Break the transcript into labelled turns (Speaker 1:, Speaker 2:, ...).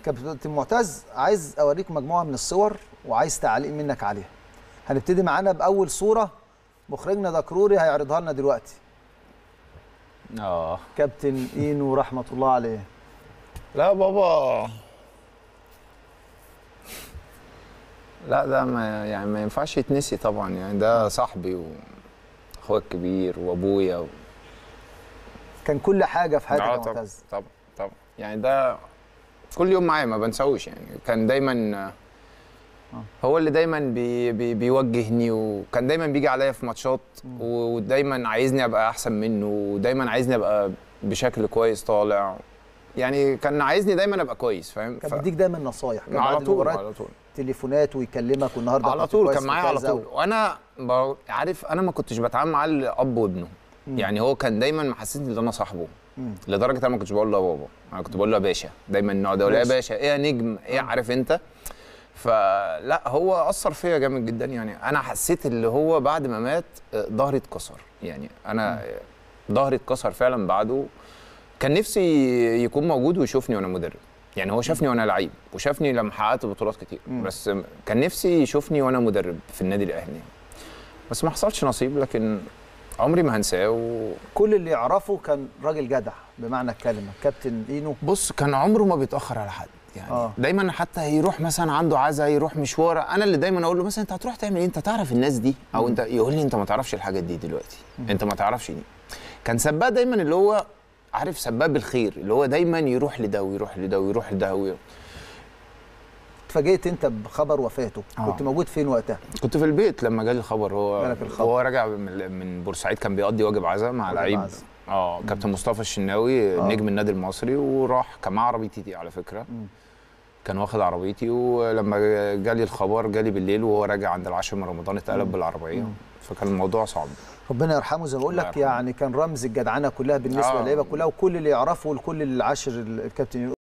Speaker 1: كابتن معتز عايز اوريك مجموعه من الصور وعايز تعليق منك عليها هنبتدي معانا باول صوره مخرجنا دكروري هيعرضها لنا دلوقتي
Speaker 2: اه
Speaker 1: كابتن اينو رحمه الله عليه
Speaker 2: لا بابا لا ده ما يعني ما ينفعش يتنسي طبعا يعني ده صاحبي واخويا الكبير وابويا و...
Speaker 1: كان كل حاجه في حياتك
Speaker 2: آه
Speaker 1: يا
Speaker 2: طبعا
Speaker 1: معتز
Speaker 2: طبعا طبعا يعني ده كل يوم معايا ما بنساهوش يعني كان دايما هو اللي دايما بي بي بيوجهني وكان دايما بيجي عليا في ماتشات و- ودايما عايزني ابقى احسن منه ودايما عايزني ابقى بشكل كويس طالع يعني كان عايزني دايما ابقى كويس فاهم
Speaker 1: كان
Speaker 2: ف-
Speaker 1: بيديك دايما نصايح كان
Speaker 2: على
Speaker 1: بعد
Speaker 2: طول
Speaker 1: المباريات
Speaker 2: على طول
Speaker 1: تليفونات ويكلمك والنهارده
Speaker 2: على
Speaker 1: كنت
Speaker 2: طول
Speaker 1: كويس
Speaker 2: كان
Speaker 1: في
Speaker 2: معايا على
Speaker 1: كذا
Speaker 2: طول وانا ب- عارف انا ما كنتش بتعامل معاه الاب وابنه يعني هو كان دايما محسسني ان انا صاحبه
Speaker 1: مم.
Speaker 2: لدرجه انا ما كنتش بقول له يا بابا انا كنت بقول له يا باشا دايما النوع ده ولا يا
Speaker 1: باشا.
Speaker 2: باشا ايه يا نجم ايه عارف انت فلا هو اثر فيا جامد جدا يعني انا حسيت اللي هو بعد ما مات آه، ظهري اتكسر يعني انا آه، ظهري اتكسر فعلا بعده كان نفسي يكون موجود ويشوفني وانا مدرب يعني هو شافني وانا لعيب وشافني لما حققت بطولات كتير
Speaker 1: مم.
Speaker 2: بس كان نفسي يشوفني وانا مدرب في النادي الاهلي بس ما حصلش نصيب لكن عمري ما هنساه و...
Speaker 1: كل اللي يعرفه كان راجل جدع بمعنى الكلمه كابتن اينو
Speaker 2: بص كان عمره ما بيتاخر على حد يعني
Speaker 1: آه.
Speaker 2: آه. دايما حتى يروح مثلا عنده عزا يروح مشوار انا اللي دايما اقول له مثلا انت هتروح تعمل ايه انت تعرف الناس دي او انت يقول لي انت ما تعرفش الحاجات دي دلوقتي انت ما تعرفش دي كان سباق دايما اللي هو عارف سباق بالخير اللي هو دايما يروح لده ويروح لده ويروح لده ويروح.
Speaker 1: اتفاجئت انت بخبر وفاته
Speaker 2: آه.
Speaker 1: كنت موجود فين وقتها
Speaker 2: كنت في البيت لما جالي الخبر هو
Speaker 1: جالك الخبر.
Speaker 2: هو راجع من من بورسعيد كان بيقضي واجب عزاء مع
Speaker 1: واجب
Speaker 2: لعيب
Speaker 1: عزا.
Speaker 2: اه كابتن مصطفى الشناوي
Speaker 1: آه.
Speaker 2: نجم النادي المصري وراح كان معاه عربيتي دي على فكره
Speaker 1: مم.
Speaker 2: كان واخد عربيتي ولما جالي الخبر جالي بالليل وهو راجع عند العاشر من رمضان اتقلب بالعربيه فكان الموضوع صعب
Speaker 1: ربنا يرحمه زي ما بقول
Speaker 2: الله
Speaker 1: لك
Speaker 2: يرحمه.
Speaker 1: يعني كان رمز الجدعنه كلها بالنسبه
Speaker 2: آه.
Speaker 1: للعيبه كلها وكل اللي يعرفه والكل اللي عاشر الكابتن